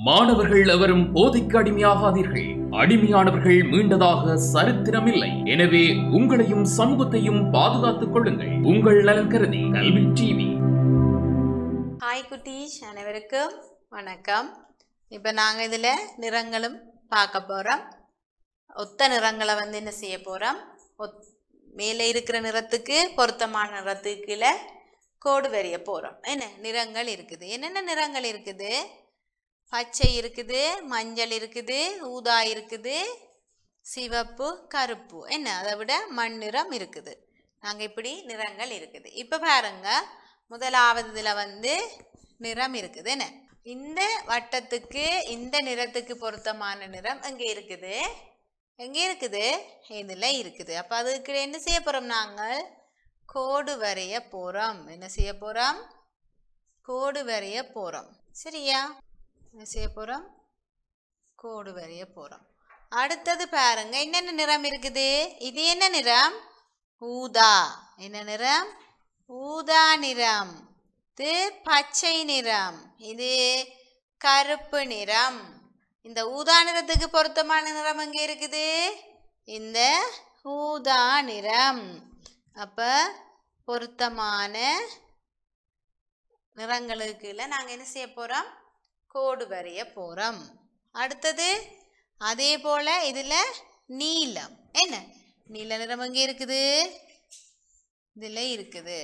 மாணவர்கள் எவரும் போதைக்கு அடிமையாகாதீர்கள் அடிமையானவர்கள் மீண்டதாக சரித்திரமில்லை எனவே உங்களையும் சமூகத்தையும் பாதுகாத்துக் கொள்ளுங்கள் உங்கள் நலன் கருதி கல்வி டிவி ஹாய் குட்டீஸ் அனைவருக்கும் வணக்கம் இப்போ நாங்கள் இதில் நிறங்களும் பார்க்க போகிறோம் ஒத்த நிறங்களை வந்து என்ன செய்ய போகிறோம் ஒத் மேலே இருக்கிற நிறத்துக்கு பொருத்தமான நிறத்துக்கு கீழே கோடு வரைய போகிறோம் என்ன நிறங்கள் இருக்குது என்னென்ன நிறங்கள் இருக்குது பச்சை இருக்குது மஞ்சள் இருக்குது ஊதா இருக்குது சிவப்பு கருப்பு என்ன அதை விட மண் நிறம் இருக்குது நாங்கள் இப்படி நிறங்கள் இருக்குது இப்போ பாருங்க முதலாவது இதில் வந்து நிறம் இருக்குது என்ன இந்த வட்டத்துக்கு இந்த நிறத்துக்கு பொருத்தமான நிறம் எங்கே இருக்குது எங்கே இருக்குது இதில் இருக்குது அப்போ அதுக்கு என்ன செய்ய போகிறோம் நாங்கள் கோடு வரைய போகிறோம் என்ன செய்ய போகிறோம் கோடு வரைய போகிறோம் சரியா என்ன செய்ய போகிறோம் கோடு வரைய போகிறோம் அடுத்தது பாருங்க என்னென்ன நிறம் இருக்குது இது என்ன நிறம் ஊதா என்ன நிறம் ஊதா நிறம் இது பச்சை நிறம் இது கருப்பு நிறம் இந்த ஊதா நிறத்துக்கு பொருத்தமான நிறம் எங்கே இருக்குது இந்த ஊதா நிறம் அப்போ பொருத்தமான நிறங்களுக்குள்ள நாங்கள் என்ன செய்ய போகிறோம் கோடு வரைய போகிறோம் அடுத்தது அதே போல் இதில் நீலம் என்ன நீல நிறம் எங்கே இருக்குது இதில் இருக்குது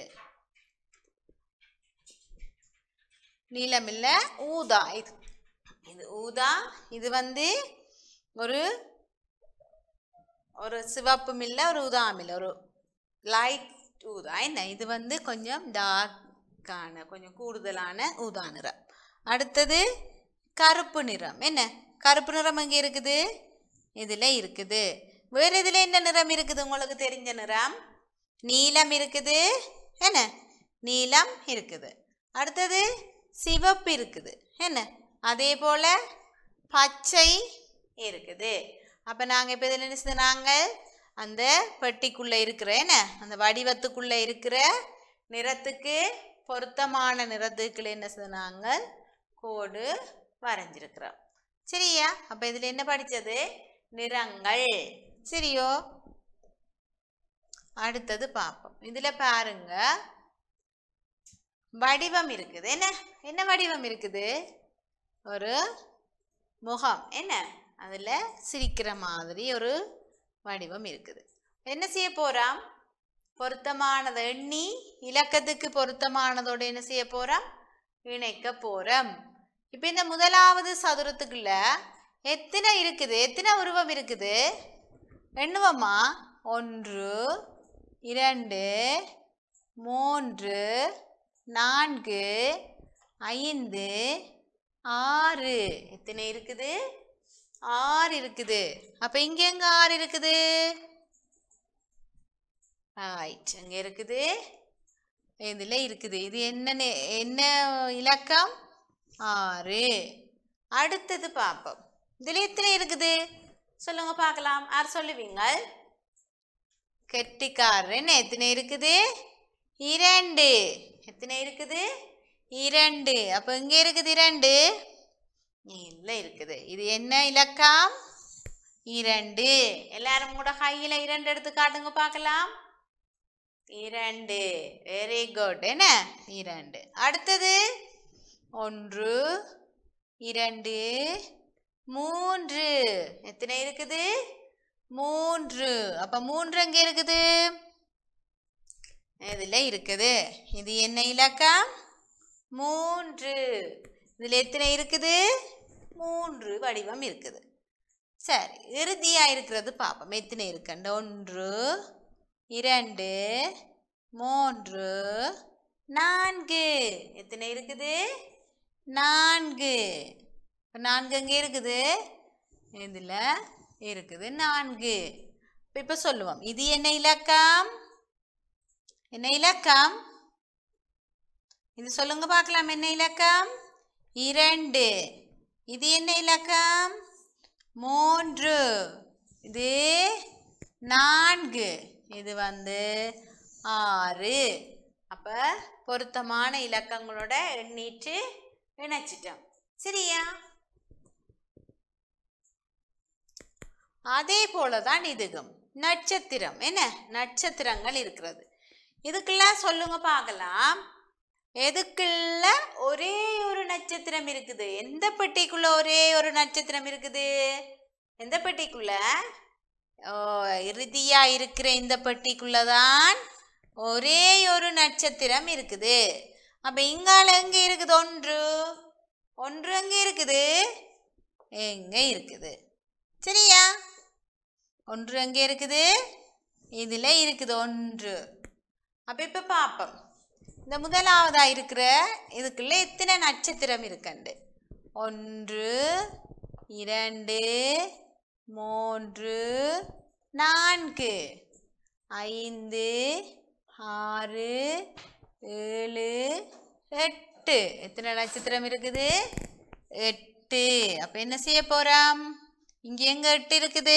நீலம் இல்லை ஊதா இது இது ஊதா இது வந்து ஒரு ஒரு சிவப்பும் இல்லை ஒரு ஊதாம் இல்லை ஒரு லைட் ஊதா என்ன இது வந்து கொஞ்சம் டார்க்கான கொஞ்சம் கூடுதலான ஊதா நிறம் அடுத்தது கருப்பு நிறம் என்ன கருப்பு நிறம் எங்கே இருக்குது இதில் இருக்குது வேறு இதில் என்ன நிறம் இருக்குது உங்களுக்கு தெரிஞ்ச நிறம் நீலம் இருக்குது என்ன நீலம் இருக்குது அடுத்தது சிவப்பு இருக்குது என்ன அதே போல் பச்சை இருக்குது அப்போ நாங்கள் இப்போ இதில் என்ன செய்தோம் நாங்கள் அந்த பெட்டிக்குள்ளே இருக்கிற என்ன அந்த வடிவத்துக்குள்ளே இருக்கிற நிறத்துக்கு பொருத்தமான நிறத்துக்குள்ள என்ன செய்தோம் நாங்கள் கோடு வரைஞ்சிருக்கிறோம் சரியா அப்போ இதில் என்ன படித்தது நிறங்கள் சரியோ அடுத்தது பார்ப்போம் இதில் பாருங்க வடிவம் இருக்குது என்ன என்ன வடிவம் இருக்குது ஒரு முகம் என்ன அதில் சிரிக்கிற மாதிரி ஒரு வடிவம் இருக்குது என்ன செய்ய போகிறோம் பொருத்தமானதை எண்ணி இலக்கத்துக்கு பொருத்தமானதோடு என்ன செய்ய போகிறோம் இணைக்க போகிறோம் இப்போ இந்த முதலாவது சதுரத்துக்குள்ள எத்தனை இருக்குது எத்தனை உருவம் இருக்குது எண்ணுவோமா ஒன்று இரண்டு மூன்று நான்கு ஐந்து ஆறு எத்தனை இருக்குது ஆறு இருக்குது அப்போ இங்கே எங்கே ஆறு இருக்குது ரைட் அங்கே இருக்குது இதில் இருக்குது இது என்ன நெ- என்ன இலக்கம் ஆறு அடுத்தது பார்ப்போம் இதில் எத்தனை இருக்குது சொல்லுங்க பார்க்கலாம் யார் சொல்லுவீங்க கெட்டிக்காரர் என்ன எத்தனை இருக்குது இரண்டு எத்தனை இருக்குது இரண்டு அப்போ இங்கே இருக்குது இரண்டு இல்லை இருக்குது இது என்ன இலக்கம் இரண்டு எல்லாரும் கூட கையில் இரண்டு எடுத்து காட்டுங்க பார்க்கலாம் இரண்டு வெரி குட் என்ன இரண்டு அடுத்தது ஒன்று இரண்டு மூன்று எத்தனை இருக்குது மூன்று அப்ப மூன்று எங்க இருக்குது இதுல இருக்குது இது என்ன இலக்கம் மூன்று இதுல எத்தனை இருக்குது மூன்று வடிவம் இருக்குது சரி இறுதியா இருக்கிறது பார்ப்போம் எத்தனை இருக்குண்டு ஒன்று இரண்டு மூன்று நான்கு எத்தனை இருக்குது நான்கு இப்போ நான்கு எங்கே இருக்குது இதில் இருக்குது நான்கு இப்போ இப்போ சொல்லுவோம் இது என்ன இலக்கம் என்ன இலக்கம் இது சொல்லுங்க பார்க்கலாம் என்ன இலக்கம் இரண்டு இது என்ன இலக்கம் மூன்று இது நான்கு இது வந்து ஆறு அப்போ பொருத்தமான இலக்கங்களோட எண்ணீட்டு இணைச்சிட்டோம் சரியா அதே போல தான் இதுகும் நட்சத்திரம் என்ன நட்சத்திரங்கள் இருக்கிறது இதுக்குள்ள சொல்லுங்க பார்க்கலாம் எதுக்குள்ள ஒரே ஒரு நட்சத்திரம் இருக்குது எந்த பெட்டிக்குள்ள ஒரே ஒரு நட்சத்திரம் இருக்குது எந்த பெட்டிக்குள்ள ஓ, இறுதியா இருக்கிற இந்த பெட்டிக்குள்ள தான் ஒரே ஒரு நட்சத்திரம் இருக்குது அப்ப இங்கால எங்க இருக்குது ஒன்று ஒன்று எங்க இருக்குது எங்க இருக்குது சரியா ஒன்று எங்க இருக்குது இதுல இருக்குது ஒன்று அப்ப இப்ப பார்ப்போம் இந்த முதலாவதா இருக்கிற இதுக்குள்ள எத்தனை நட்சத்திரம் இருக்கண்டு ஒன்று இரண்டு மூன்று நான்கு ஐந்து ஆறு ஏழு எட்டு எத்தனை நட்சத்திரம் இருக்குது எட்டு அப்ப என்ன செய்ய போறோம் இங்க எங்க எட்டு இருக்குது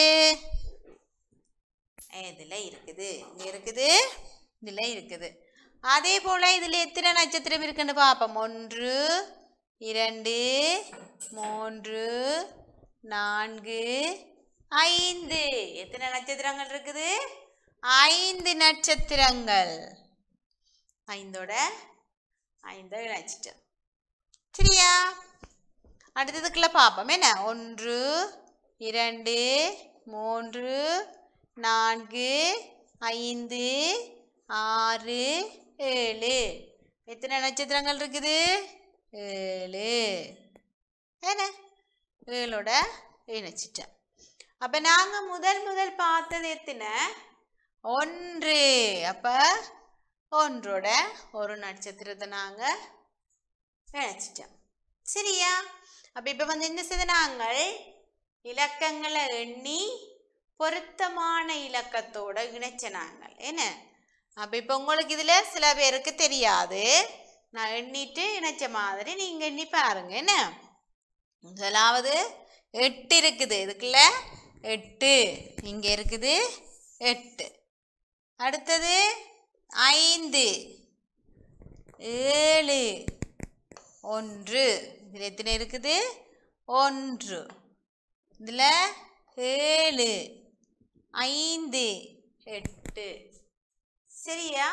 இதுல இருக்குது இங்க இருக்குது இதுல இருக்குது அதே போல இதுல எத்தனை நட்சத்திரம் இருக்குன்னு பார்ப்போம் ஒன்று இரண்டு மூன்று நான்கு ஐந்து எத்தனை நட்சத்திரங்கள் இருக்குது ஐந்து நட்சத்திரங்கள் ஐந்தோட ஐந்தோ இணைச்சிட்டோம் சரியா அடுத்ததுக்குள்ள பார்ப்போம் என்ன ஒன்று இரண்டு மூன்று நான்கு ஐந்து ஆறு ஏழு எத்தனை நட்சத்திரங்கள் இருக்குது ஏழு என்ன ஏழோட இணைச்சிட்டேன் அப்போ நாங்கள் முதல் முதல் பார்த்தது எத்தனை ஒன்று அப்போ ஒன்றோட ஒரு நட்சத்திரத்தை நாங்கள் இணைச்சிட்டோம் சரியா அப்போ இப்போ வந்து என்ன செய்த நாங்கள் இலக்கங்களை எண்ணி பொருத்தமான இலக்கத்தோட இணைச்ச நாங்கள் என்ன அப்போ இப்போ உங்களுக்கு இதில் சில பேருக்கு தெரியாது நான் எண்ணிட்டு இணைச்ச மாதிரி நீங்கள் எண்ணி பாருங்க என்ன முதலாவது எட்டு இருக்குது இதுக்குள்ள எட்டு இங்கே இருக்குது எட்டு அடுத்தது ஐந்து ஏழு ஒன்று இதில் எத்தனை இருக்குது ஒன்று இதில் ஏழு ஐந்து எட்டு சரியா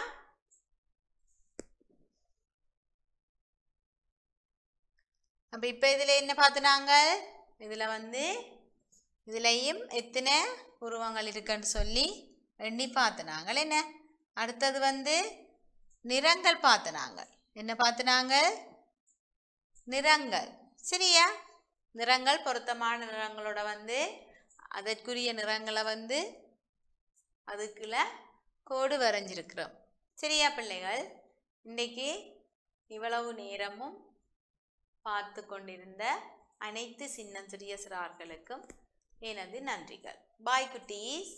அப்போ இப்போ இதில் என்ன பார்த்துனாங்க இதில் வந்து இதுலேயும் எத்தனை உருவங்கள் இருக்குன்னு சொல்லி எண்ணி பார்த்துனாங்க என்ன அடுத்தது வந்து நிறங்கள் பார்த்துனாங்க என்ன பார்த்துனாங்க நிறங்கள் சரியா நிறங்கள் பொருத்தமான நிறங்களோட வந்து அதற்குரிய நிறங்களை வந்து அதுக்குள்ள கோடு வரைஞ்சிருக்கிறோம் சரியா பிள்ளைகள் இன்றைக்கு இவ்வளவு நேரமும் பார்த்து கொண்டிருந்த அனைத்து சின்னஞ்சிறிய சிறார்களுக்கும் எனது நன்றிகள் பாய் குட்டீஸ்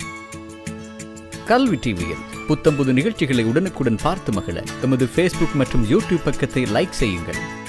கல்வி டிவியில் புத்தம்புது நிகழ்ச்சிகளை உடனுக்குடன் பார்த்து மகிழ எமது ஃபேஸ்புக் மற்றும் யூடியூப் பக்கத்தை லைக் செய்யுங்கள்